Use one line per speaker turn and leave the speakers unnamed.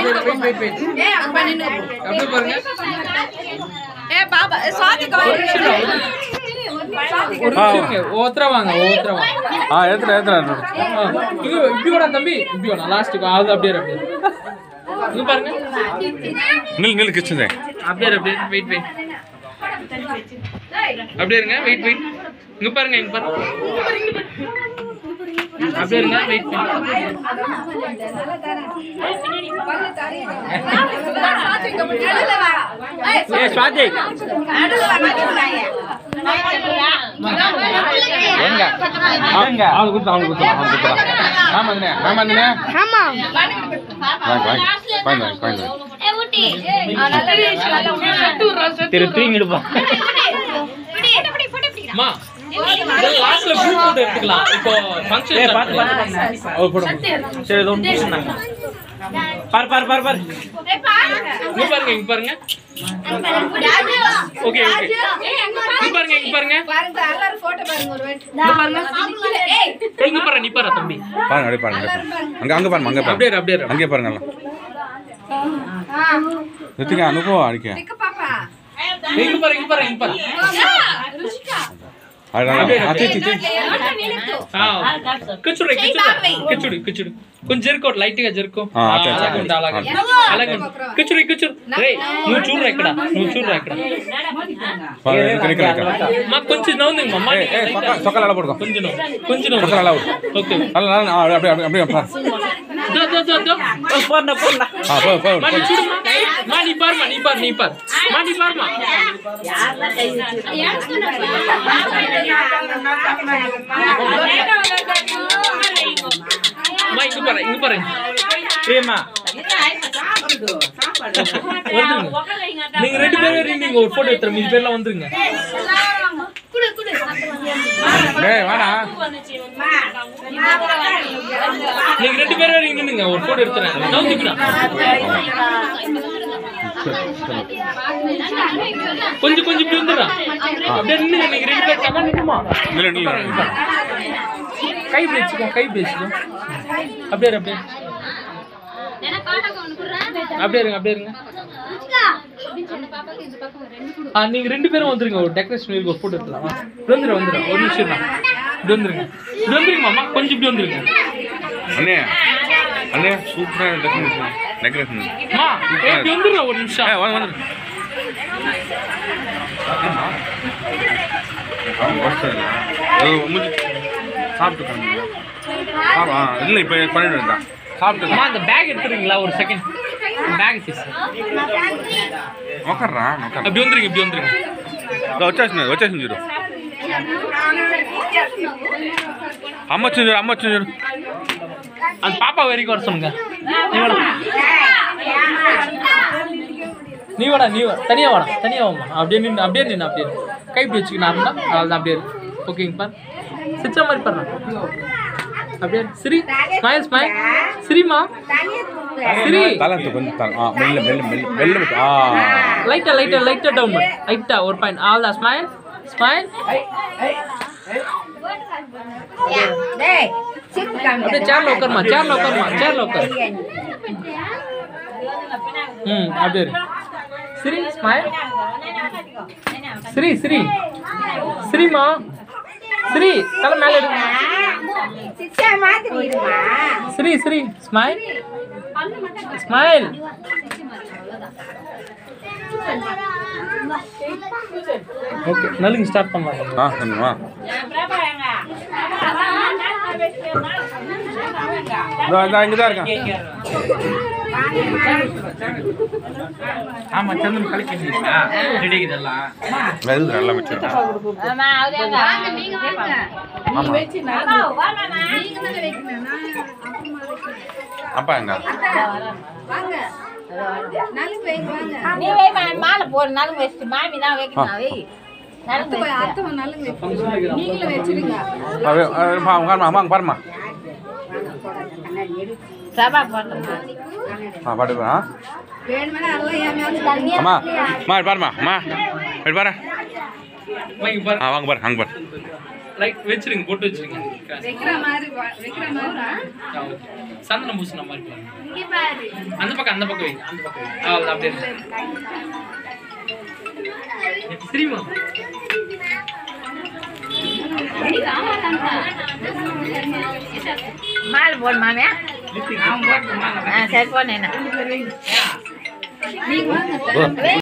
Wait wait wait அப்படியே பாருங்க
ஏ பாபா சாதிக்கு
ஒரு நிமிஷம் இருங்க, ஒரு நிமிஷம் இருங்க ஒவ்வொருத்தரா வாங்க ஒவ்வொருத்தரா வாங்க
ஆ ஏத்துறேன் ஏத்துறேன்
ஆ, இங்க இப்படி வேணா தம்பி இப்படி வேணா லாஸ்ட்டுக்கு அது அப்படியே இரு, அப்படியே இரு. இங்க பாருங்க
நில் நில் கிச்சன்
அப்படியே இரு, அப்படியே வெயிட் வெயிட் அப்படியே இருங்க வெயிட் வெயிட் இங்க பாருங்க இங்க பாருங்க அப்படியே இருங்க வெயிட்
ஏ ஸ்வாதி எங்க எங்க அவனு கொடுத்து அவனு கொடுத்து அவனு கொடுத்து ஆமா அண்ணே ஆமா அண்ணே
ஆமா
வாங்க வாங்க வாங்க வாங்க
திரு தூங்கி எடுப்போம்
அம்மா லாஸ்ட்ல குரூப் போட்டு எடுத்துக்கலாம் இப்போ ஃபங்க்ஷன்
ஏய் பாத்து பாத்து ஓ போடு சரி இதோ ஒன்று சொன்னாங்க பாரு பாரு பாரு பாரு
இங்க பாருங்க இங்க பாருங்க ஓகே ஓகே இங்க பாருங்க இங்க பாருங்க
பாருங்க எல்லாரும் போட்டோ பாருங்க ஒரு வாட்டி
இங்க பாருங்க
ஏய்
ஏய், இங்க பாரு நீ பாரு தம்பி
பாருங்க அப்படியே பாருங்க அங்க அங்க பாருங்க அங்க
அப்படியே
பாருங்க
இரு, அப்படியே இரு.
அங்கே பாருங்க எல்லாம் ரித்திகா அனுபவம் அடிக்க
திக்கு பாப்பா
ஏய், இங்க பாரு இங்க பாரு இங்க பாரு
அதான் அத்தி தி
ఆ, కూర్చోడు కూర్చోడు కూర్చోడు కూర్చోడు కొంచెం జరుకో లైట్ గా జరుకో
ఆ, అట్లా, అట్లా.
అలాగే ఉండు అలాగే అలాగే ఉండు. కూర్చోడు కూర్చోడు రే నువ్వు చూడరా ఇక్కడ నువ్వు చూడరా ఇక్కడ
பாருங்க நிக்க நிக்க
మాకు కొంచెం నవ్వుంది మమ్మ
ஏய் ஏய் சொக்க சொக்கல அல போடுங்க
కొంచెం నవ్వు కొంచెం నవ్వు
சொக்கல அல
ఓకే
நல்ல நல்ல அப்படியே அப்படியே அப்படியே பாரு
దో దో దో దో
போன போன
ஆ போ போ
మా నీ చూడు మా నీ పారు మా నీ పారు నీ పారు మా నీ పారు మా మా ఇంక పారు ఇంక పారు
பிரேமா
வந்துருங்க நீங்க ரெண்டு பேரும் இருந்தீங்க ஒரு போட்டோ எடுத்துறோம் மீதி பேர்லாம் வந்துருங்க
டேய் வாடா
நீங்க ரெண்டு பேரும் வரைக்கும் நின்னுங்க ஒரு போட்டோ எடுத்துறேன் நவுந்துக்கணும் கொஞ்சம் கொஞ்சம் இப்படி வந்துடுறா அப்படியே நின்னுங்க நீங்க ரெண்டு பேரும் டக்கா நின்னுமா
நில்லு நில்லு
கை பிடிச்சுக்கோ கை பிடிச்சுக்கோ அப்படியே இரு, அப்படியே அப்படியே இருங்க அப்படியே இருங்க ஆ நீங்க ரெண்டு பேரும் வந்துருங்க ஒரு டெக்கரேஷன் இருக்கு ஒரு போட்டோ எடுத்துலாம் வா. இப்படி வந்துரு வந்துரு ஒரு நிமிஷம் தான் இப்படி வந்துருங்க இப்படி வந்துருங்க மாமா கொஞ்சம் இப்படி வந்துருங்க
அண்ணே அண்ணே சூப்பரா டெக்கரேஷன் டெக்கரேஷன்
அம்மா ஏய், இப்படி வந்துருங்க ஒரு நிமிஷம்
ஏய் வாங்க வாங்க அவன் ஃபர்ஸ்ட் ஏதோ முடிஞ்சு சாப்பிட்டு காமிங்க. ஆமா இல்லை இப்போ பண்ணிட்டு இருந்தான் சாப்பிட்டு
அம்மா அந்த பேக் எடுத்துறீங்களா ஒரு செகண்ட் பேக் பீஸ்
உக்காடுறா உக்காடு
அப்படி வந்துருங்க இப்படி வந்துருங்க
వచ్చేసింది వచ్చేసింది చూడు అమ్మ వచ్చింది చూడు అమ్మ వచ్చింది చూడు
அந்த பாப்பா வரைக்கும் வர சொல்லுங்க நீ வாடா நீ வாடா நீ வா தனியா வாடா தனியா வாமா அப்படியே நின்று அப்படியே நின்று அப்படியே நின்னு. கை இப்படி வச்சுக்கணும் நார்மலா அவ்வளோதான் அப்படியே இரு. ஓகேங்க பார் சிச்சா மாதிரி பாரு அப்படியே இரு. சிரி ஸ்மைல் ஸ்மைல் சிரிமா சிரி
తల కొంచెం తల ఆ, మెల్ల మెల్ల మెల్ల మెల్ల పెట్టు. ఆ
லைட்டா லைட்டா லைட்டா டவுன் பண்ணு லைட்டா ஒரு பாயிண்ட் ஆல் தான் ஸ்மைல் ஸ்மைல்
டேய் சிக்கு காமி
அப்படியே சேர்ல உட்காருமா சேர்ல உட்காருமா சேர்ல உட்காரு ம் அப்படியே இரு. சிரி ஸ்மைல் சிரி சிரி சிரிமா சிரி தலை மேல எடுங்க
சிச்சா மாத்திடுமா
சிரி சிரி ஸ்மைல் ஸ்மைல் ஓகே நலுங்கு ஸ்டார்ட் பண்ணலாம்
ఆ, కొంచెమా இதோ, இதோ, இங்கதான் இருக்கேன்
ஆமா சந்திரன் கலக்கிட்டீங்களா ரெடி இதெல்லாம்
வெல் நல்லா வச்சிருக்கேன் அப்பா எங்க
வாங்க நலுங்கு வைங்க வாங்க
நீ வை மா- மாலை போடு நலுங்கு வச்சுட்டு மாமி தான் வைக்கணும் வை நலுங்கு
போய் அத்தை நலுங்கு வைங்க நீங்களும் வச்சிருங்க
அவ உட்காருமா அம்மா அங்க பாருமா
சபா போட்டோம்
ஆ பாட்டு ஆ
வேணுமெனா எல்லாம் என் மேல
அம்மா அம்மா இங்க பாருமா அம்மா இங்க பாரு
இங்க பாரு
ஆ வாங்க பாரு அங்க பாரு
லைட் வச்சிருங்க போட்டு வச்சிருங்க
வைக்கிற மாதிரி வா- வைக்கிற மாதிரி வா.
ஆ, ஓகே. சந்தனம் பூசின மாதிரி பாருங்க.
இங்க பாரு
அந்த பக்கம் அந்த பக்கம் வைங்க அந்த பக்கம் வைங்க அவ்வளோ அப்படியே சரிமா
மாலை போடு மாமியா ஆ சரி போனேன்
நீங்க வாங்க